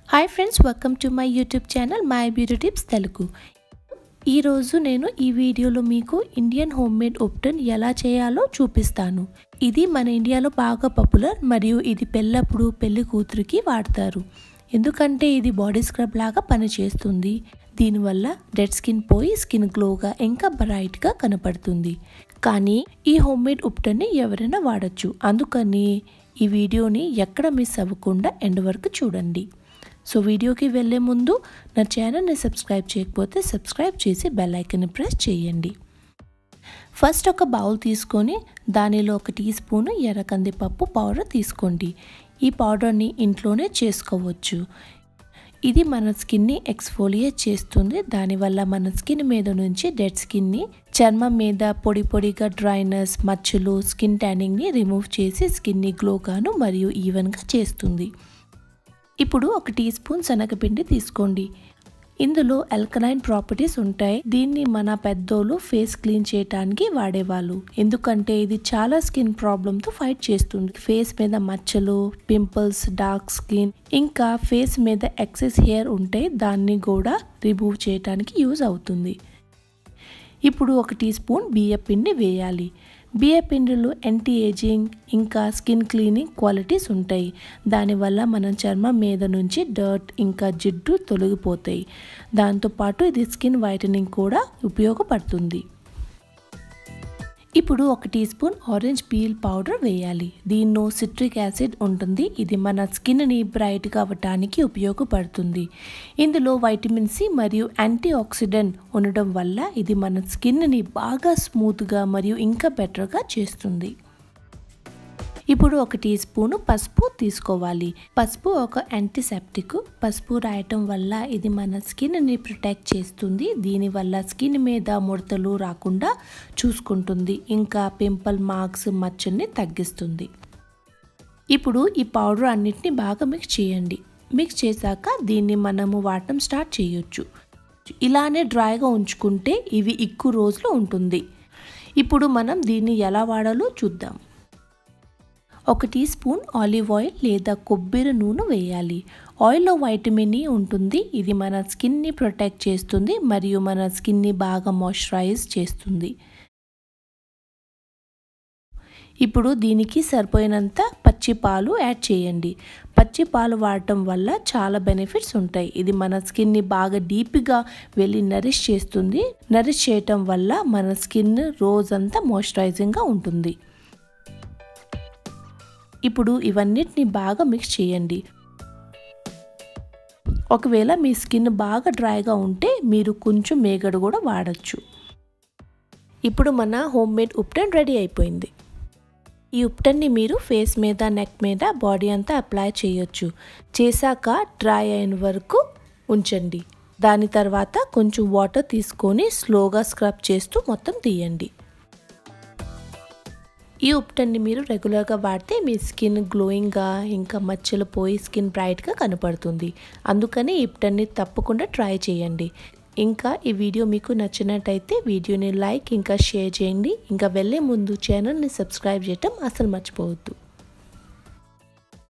hi friends welcome to my YouTube channel my beauty tips Telugu ఈరోజు నేను ఈ వీడియోలో మీకు ఇండియన్ హోమ్ మేడ్ ఉప్టన్ ఎలా చేయాలో చూపిస్తాను ఇది మన ఇండియాలో బాగా పాపులర్ మరియు ఇది పెళ్ళప్పుడు పెళ్లి కూతురికి వాడతారు ఎందుకంటే ఇది బాడీ స్క్రబ్ లాగా పనిచేస్తుంది దీనివల్ల డెడ్ స్కిన్ పోయి స్కిన్ గ్లోగా ఇంకా బ్రైట్గా కనపడుతుంది కానీ ఈ హోమ్ మేడ్ ఉప్టన్ని ఎవరైనా వాడచ్చు అందుకని ఈ వీడియోని ఎక్కడ మిస్ అవ్వకుండా ఎండ్ వరకు చూడండి సో వీడియోకి వెళ్ళే ముందు నా ఛానల్ని సబ్స్క్రైబ్ చేయకపోతే సబ్స్క్రైబ్ చేసి బెల్ ఐకన్ని ప్రెస్ చేయండి ఫస్ట్ ఒక బౌల్ తీసుకొని దానిలో ఒక టీ స్పూన్ ఎర్రకంది పప్పు పౌడర్ తీసుకోండి ఈ పౌడర్ని ఇంట్లోనే చేసుకోవచ్చు ఇది మన స్కిన్ని ఎక్స్ఫోలియేట్ చేస్తుంది దానివల్ల మన స్కిన్ మీద నుంచి డెడ్ స్కిన్ని చర్మం మీద పొడి పొడిగా డ్రైనెస్ మచ్చలు స్కిన్ ట్యానింగ్ని రిమూవ్ చేసి స్కిన్ని గ్లోగాను మరియు ఈవెన్గా చేస్తుంది ఇప్పుడు ఒక టీ స్పూన్ శనగపిండి తీసుకోండి ఇందులో అల్కలైన్ ప్రాపర్టీస్ ఉంటాయి దీన్ని మన పెద్దోళ్ళు ఫేస్ క్లీన్ చేయడానికి వాడేవాళ్ళు ఎందుకంటే ఇది చాలా స్కిన్ ప్రాబ్లంతో ఫైట్ చేస్తుంది ఫేస్ మీద మచ్చలు పింపుల్స్ డార్క్ స్కిన్ ఇంకా ఫేస్ మీద ఎక్సెస్ హెయిర్ ఉంటే దాన్ని కూడా రిమూవ్ చేయడానికి యూజ్ అవుతుంది ఇప్పుడు ఒక టీ స్పూన్ బియ్య పిండి వేయాలి బియ్య పిండిలో యాంటీ ఏజింగ్ ఇంకా స్కిన్ క్లీనింగ్ క్వాలిటీస్ ఉంటాయి దానివల్ల మన చర్మం మీద నుంచి డర్ట్ ఇంకా జిడ్డు తొలగిపోతాయి దాంతోపాటు ఇది స్కిన్ వైటనింగ్ కూడా ఉపయోగపడుతుంది ఇప్పుడు ఒక teaspoon orange peel powder వేయాలి దీనిలో సిట్రిక్ యాసిడ్ ఉంటుంది ఇది మన స్కిన్ని బ్రైట్గా అవ్వటానికి ఉపయోగపడుతుంది ఇందులో వైటమిన్ సి మరియు యాంటీ ఆక్సిడెంట్ ఉండడం వల్ల ఇది మన స్కిన్ని బాగా స్మూత్గా మరియు ఇంకా బెటర్గా చేస్తుంది ఇప్పుడు ఒక టీ స్పూను పసుపు తీసుకోవాలి పసుపు ఒక యాంటీసెప్టిక్ పసుపు రాయటం వల్ల ఇది మన స్కిన్ని ప్రొటెక్ట్ చేస్తుంది దీనివల్ల స్కిన్ మీద ముడతలు రాకుండా చూసుకుంటుంది ఇంకా పింపుల్ మార్క్స్ మచ్చల్ని తగ్గిస్తుంది ఇప్పుడు ఈ పౌడర్ అన్నిటిని బాగా మిక్స్ చేయండి మిక్స్ చేశాక దీన్ని మనము వాడటం స్టార్ట్ చేయొచ్చు ఇలానే డ్రైగా ఉంచుకుంటే ఇవి ఎక్కువ రోజులు ఉంటుంది ఇప్పుడు మనం దీన్ని ఎలా వాడాలో చూద్దాం ఒక టీ స్పూన్ ఆలివ్ ఆయిల్ లేదా కొబ్బరి నూనె వేయాలి ఆయిల్లో వైటమిన్ ఈ ఉంటుంది ఇది మన స్కిన్ని ప్రొటెక్ట్ చేస్తుంది మరియు మన స్కిన్ని బాగా మాయిశ్చరైజ్ చేస్తుంది ఇప్పుడు దీనికి సరిపోయినంత పచ్చి పాలు యాడ్ చేయండి పచ్చి పాలు వాడటం వల్ల చాలా బెనిఫిట్స్ ఉంటాయి ఇది మన స్కిన్ని బాగా డీప్గా వెళ్ళి నరిష్ చేస్తుంది నరిష్ చేయటం వల్ల మన స్కిన్ రోజంతా మాయిశ్చరైజింగ్గా ఉంటుంది ఇప్పుడు ఇవన్నిటిని బాగా మిక్స్ చేయండి ఒకవేళ మీ స్కిన్ బాగా డ్రైగా ఉంటే మీరు కొంచెం మేగడు కూడా వాడచ్చు ఇప్పుడు మన హోమ్ మేడ్ ఉప్టన్ రెడీ అయిపోయింది ఈ ఉప్టన్ని మీరు ఫేస్ మీద నెక్ మీద బాడీ అంతా అప్లై చేయొచ్చు చేశాక డ్రై అయిన వరకు ఉంచండి దాని తర్వాత కొంచెం వాటర్ తీసుకొని స్లోగా స్క్రబ్ చేస్తూ మొత్తం తీయండి ఈ ఉప్టన్ని మీరు రెగ్యులర్గా వాడితే మీ స్కిన్ గ్లోయింగ్గా ఇంకా మచ్చలు పోయి స్కిన్ బ్రైట్గా కనపడుతుంది అందుకని ఈ ఉప్టన్ని తప్పకుండా ట్రై చేయండి ఇంకా ఈ వీడియో మీకు నచ్చినట్టయితే వీడియోని లైక్ ఇంకా షేర్ చేయండి ఇంకా వెళ్ళే ముందు ఛానల్ని సబ్స్క్రైబ్ చేయటం అసలు మర్చిపోవద్దు